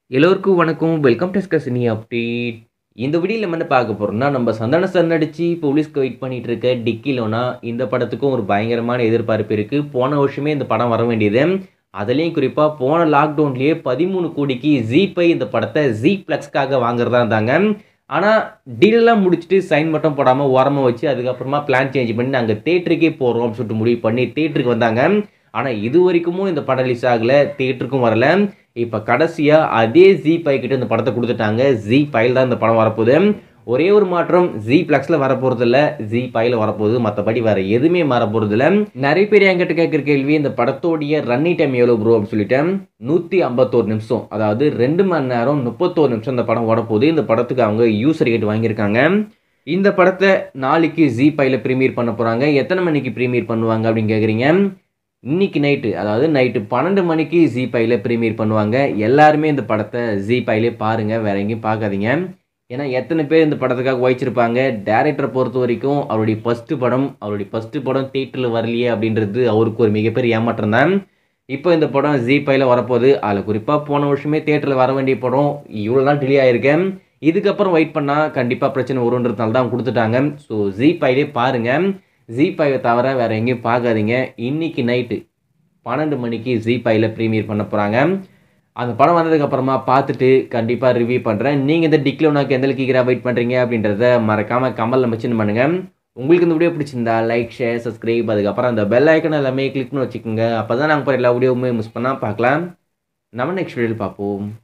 எல்லோருக்கும் வணக்கம் welcome to ஸ்கசினி update இந்த வீடியோவில் நம்ம என்ன பார்க்க போகிறோம்னா நம்ம சந்தான சார் நடித்து போலீஸ்க்கு வெயிட் பண்ணிட்டு இருக்க டிக்கிலோனா இந்த படத்துக்கும் ஒரு பயங்கரமான எதிர்பார்ப்பு இருக்குது போன வருஷமே இந்த படம் வர வேண்டியது அதுலேயும் குறிப்பாக போன லாக்டவுன்லேயே பதிமூணு கோடிக்கு ஜீபை இந்த படத்தை ஜி ப்ளக்ஸ்க்காக வாங்குறதா இருந்தாங்க ஆனால் டீலெலாம் முடிச்சுட்டு சைன் மட்டும் போடாமல் ஓரமாக வச்சு அதுக்கப்புறமா பிளான் சேஞ்ச் பண்ணி நாங்கள் தேட்டருக்கே போகிறோம் அப்படின்னு சொல்லிட்டு முடிவு பண்ணி தேட்டருக்கு வந்தாங்க ஆனால் இது வரைக்கும் இந்த படம் ரிலீஸ் ஆகலை தேட்டருக்கும் வரல இப்போ கடைசியாக அதே ஜி பை கிட்ட இந்த படத்தை கொடுத்துட்டாங்க ஜி பையில் தான் இந்த படம் வரப்போகுது ஒரே ஒரு மாற்றம் ஜி பிளக்ஸில் வரப்போகிறது இல்லை ஜி பையில் வரப்போகுது மற்றபடி வேறு எதுவுமே வரப்போகிறது இல்லை நிறைய பேர் என்கிட்ட கேட்குற கேள்வி இந்த படத்தோடைய ரன்னிங் டைம் எவ்வளோ ப்ரோ அப்படின்னு சொல்லிட்டேன் நூற்றி ஐம்பத்தோரு நிமிஷம் அதாவது ரெண்டு மணி நேரம் முப்பத்தோரு நிமிஷம் இந்த படம் ஓடப்போகுது இந்த படத்துக்கு அவங்க யூசர் ரேட் வாங்கியிருக்காங்க இந்த படத்தை நாளைக்கு ஜி பையில் ப்ரீமியர் பண்ண போகிறாங்க எத்தனை மணிக்கு ப்ரீமியர் பண்ணுவாங்க அப்படின்னு கேட்குறீங்க இன்னைக்கு நைட்டு அதாவது நைட்டு பன்னெண்டு மணிக்கு ஜி பையில் ப்ரீமியர் பண்ணுவாங்க எல்லாருமே இந்த படத்தை ஜி பையிலே பாருங்கள் வேற எங்கேயும் பார்க்காதீங்க ஏன்னா எத்தனை பேர் இந்த படத்துக்காக வாய்ச்சிருப்பாங்க டேரக்டரை பொறுத்த வரைக்கும் அவருடைய ஃபஸ்ட்டு படம் அவருடைய ஃபஸ்ட்டு படம் தேட்டரில் வரலையே அப்படின்றது அவருக்கு ஒரு மிகப்பெரிய ஏமாற்றம் தான் இப்போ இந்த படம் ஜி பையில் வரப்போகுது அதில் குறிப்பாக போன வருஷமே தேட்டரில் வர வேண்டிய படம் இவ்வளோ தான் டிலே ஆயிருக்கேன் இதுக்கப்புறம் வெயிட் பண்ணால் கண்டிப்பாக பிரச்சனை வருன்றதுனால தான் கொடுத்துட்டாங்க ஸோ ஜி பையிலே பாருங்கள் ஜி பைவை தவிர வேறு எங்கேயும் பார்க்காதீங்க இன்னைக்கு நைட்டு பன்னெண்டு மணிக்கு ஜி பையில் ப்ரீமியர் பண்ண போகிறாங்க அந்த படம் வந்ததுக்கப்புறமா பார்த்துட்டு கண்டிப்பாக ரிவ்யூ பண்ணுறேன் நீங்கள் இந்த டிக்லோனாக்கு எந்த அளவுக்கு வெயிட் பண்ணுறீங்க அப்படின்றத மறக்காமல் கமலில் மென்ஷன் பண்ணுங்கள் உங்களுக்கு இந்த வீடியோ பிடிச்சிருந்தா லைக் ஷேர் சப்ஸ்கிரைப் அதுக்கப்புறம் அந்த பெல் ஐக்கன் எல்லாமே கிளிக் பண்ணி வச்சுக்கோங்க அப்போ தான் நாங்கள் போகிற எல்லா வீடியோவுமே மிஸ் பண்ணால் பார்க்கலாம் நம்ம நெக்ஸ்ட் வீடியோவில் பார்ப்போம்